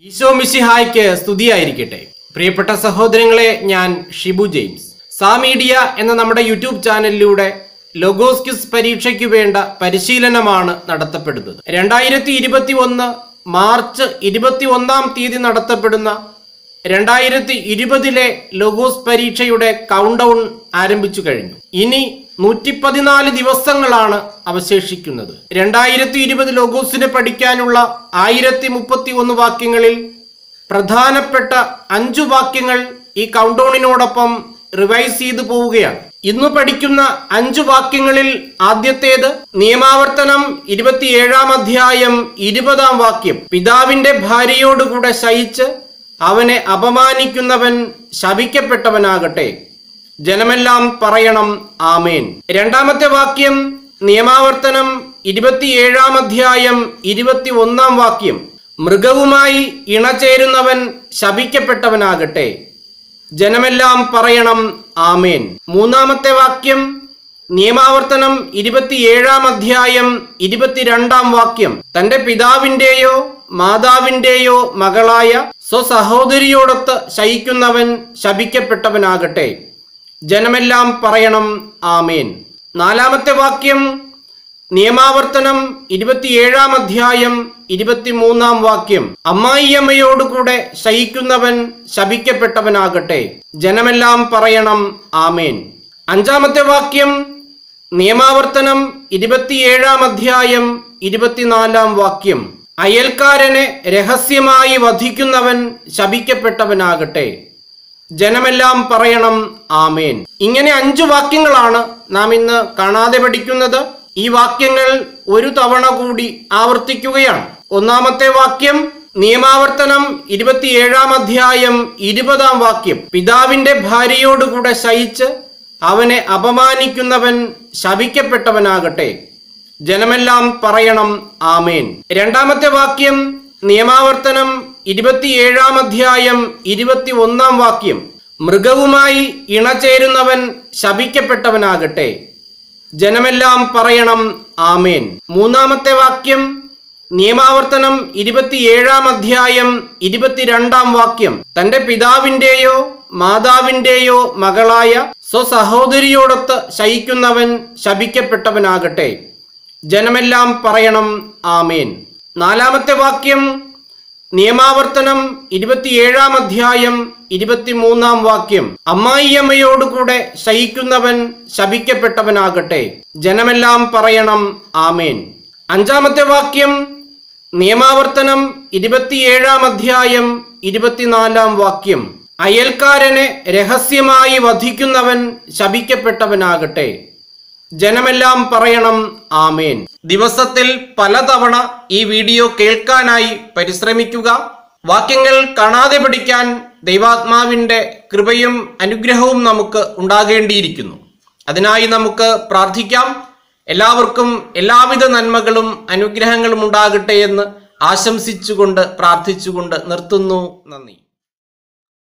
ഈശോ മിശിഹായ്ക്ക് സ്തുതിയായിരിക്കട്ടെ പ്രിയപ്പെട്ട സഹോദരങ്ങളെ ഞാൻ ഷിബു ജെയിംസ് സാ മീഡിയ എന്ന നമ്മുടെ യൂട്യൂബ് ചാനലിലൂടെ ലൊഗോസ് ക്യൂസ് പരീക്ഷയ്ക്ക് വേണ്ട പരിശീലനമാണ് നടത്തപ്പെടുന്നത് രണ്ടായിരത്തി ഇരുപത്തി ഒന്ന് മാർച്ച് ഇരുപത്തി ഒന്നാം തീയതി നടത്തപ്പെടുന്ന രണ്ടായിരത്തി ഇരുപതിലെ ലോഗോസ് പരീക്ഷയുടെ കൗണ്ട് ഡൗൺ ആരംഭിച്ചു കഴിഞ്ഞു ഇനി നൂറ്റി പതിനാല് ദിവസങ്ങളാണ് അവശേഷിക്കുന്നത് രണ്ടായിരത്തി ഇരുപത് ലോഗോസിന് പഠിക്കാനുള്ള ആയിരത്തി മുപ്പത്തി ഒന്ന് വാക്യങ്ങളിൽ പ്രധാനപ്പെട്ട അഞ്ചു വാക്യങ്ങൾ ഈ കൗണ്ട് ഡൗണിനോടൊപ്പം റിവൈസ് ചെയ്തു പോവുകയാണ് ഇന്ന് പഠിക്കുന്ന അഞ്ചു വാക്യങ്ങളിൽ ആദ്യത്തേത് നിയമാവർത്തനം ഇരുപത്തിയേഴാം അധ്യായം ഇരുപതാം വാക്യം പിതാവിന്റെ ഭാര്യയോടുകൂടെ ശയിച്ച് അവനെ അപമാനിക്കുന്നവൻ ശപിക്കപ്പെട്ടവനാകട്ടെ ജനമെല്ലാം പറയണം ആമേൻ രണ്ടാമത്തെ വാക്യം നിയമാവർത്തനം ഇരുപത്തിയേഴാം അധ്യായം ഇരുപത്തി ഒന്നാം വാക്യം മൃഗവുമായി ഇണചേരുന്നവൻ ശപിക്കപ്പെട്ടവനാകട്ടെ ജനമെല്ലാം പറയണം ആമേൻ മൂന്നാമത്തെ വാക്യം നിയമാവർത്തനം ഇരുപത്തിയേഴാം അധ്യായം ഇരുപത്തിരണ്ടാം വാക്യം തന്റെ പിതാവിന്റെയോ മാതാവിന്റെയോ മകളായ സ്വസഹോദരിയോടൊത്ത് ശയിക്കുന്നവൻ ശപിക്കപ്പെട്ടവനാകട്ടെ ജനമെല്ലാം പറയണം ആമേൻ നാലാമത്തെ വാക്യം നിയമാവർത്തനം ഇരുപത്തിയേഴാം അധ്യായം ഇരുപത്തിമൂന്നാം വാക്യം അമ്മായിയമ്മയോടുകൂടെ ശയിക്കുന്നവൻ ശപിക്കപ്പെട്ടവനാകട്ടെ ജനമെല്ലാം പറയണം ആമേൻ അഞ്ചാമത്തെ വാക്യം നിയമാവർത്തനം ഇരുപത്തിയേഴാം അധ്യായം ഇരുപത്തിനാലാം വാക്യം അയൽക്കാരനെ രഹസ്യമായി വധിക്കുന്നവൻ ശപിക്കപ്പെട്ടവനാകട്ടെ ജനമെല്ലാം പറയണം ആമേൻ ഇങ്ങനെ അഞ്ചു വാക്യങ്ങളാണ് നാം ഇന്ന് കാണാതെ പഠിക്കുന്നത് ഈ വാക്യങ്ങൾ ഒരു തവണ കൂടി ആവർത്തിക്കുകയാണ് ഒന്നാമത്തെ വാക്യം നിയമാവർത്തനം ഇരുപത്തിയേഴാം അധ്യായം ഇരുപതാം വാക്യം പിതാവിന്റെ ഭാര്യയോടുകൂടെ ശയിച്ച് അവനെ അപമാനിക്കുന്നവൻ ശപിക്കപ്പെട്ടവനാകട്ടെ ജനമെല്ലാം പറയണം ആമേൻ രണ്ടാമത്തെ വാക്യം നിയമാവർത്തനം ഇരുപത്തിയേഴാം അധ്യായം ഇരുപത്തി ഒന്നാം വാക്യം മൃഗവുമായി ഇണചേരുന്നവൻ ശപിക്കപ്പെട്ടവനാകട്ടെ ജനമെല്ലാം പറയണം ആമേൻ മൂന്നാമത്തെ വാക്യം നിയമാവർത്തനം ഇരുപത്തിയേഴാം അധ്യായം ഇരുപത്തിരണ്ടാം വാക്യം തന്റെ പിതാവിന്റെയോ മാതാവിന്റെയോ മകളായ സ്വസഹോദരിയോടൊത്ത് ശയിക്കുന്നവൻ ശപിക്കപ്പെട്ടവനാകട്ടെ ജനമെല്ലാം പറയണം ആമേൻ നാലാമത്തെ വാക്യം നിയമാവർത്തനം ഇരുപത്തിയേഴാം അധ്യായം ഇരുപത്തിമൂന്നാം വാക്യം അമ്മായിയമ്മയോടുകൂടെ ശയിക്കുന്നവൻ ശപിക്കപ്പെട്ടവനാകട്ടെ ജനമെല്ലാം പറയണം ആമേൻ അഞ്ചാമത്തെ വാക്യം നിയമാവർത്തനം ഇരുപത്തിയേഴാം അധ്യായം ഇരുപത്തിനാലാം വാക്യം അയൽക്കാരനെ രഹസ്യമായി വധിക്കുന്നവൻ ശപിക്കപ്പെട്ടവനാകട്ടെ ജനമെല്ലാം പറയണം ആമേൻ ദിവസത്തിൽ പലതവണ ഈ വീഡിയോ കേൾക്കാനായി പരിശ്രമിക്കുക വാക്യങ്ങൾ കാണാതെ പഠിക്കാൻ ദൈവാത്മാവിന്റെ കൃപയും അനുഗ്രഹവും നമുക്ക് ഉണ്ടാകേണ്ടിയിരിക്കുന്നു അതിനായി നമുക്ക് പ്രാർത്ഥിക്കാം എല്ലാവർക്കും എല്ലാവിധ നന്മകളും അനുഗ്രഹങ്ങളും ഉണ്ടാകട്ടെ എന്ന് ആശംസിച്ചുകൊണ്ട് പ്രാർത്ഥിച്ചുകൊണ്ട് നിർത്തുന്നു നന്ദി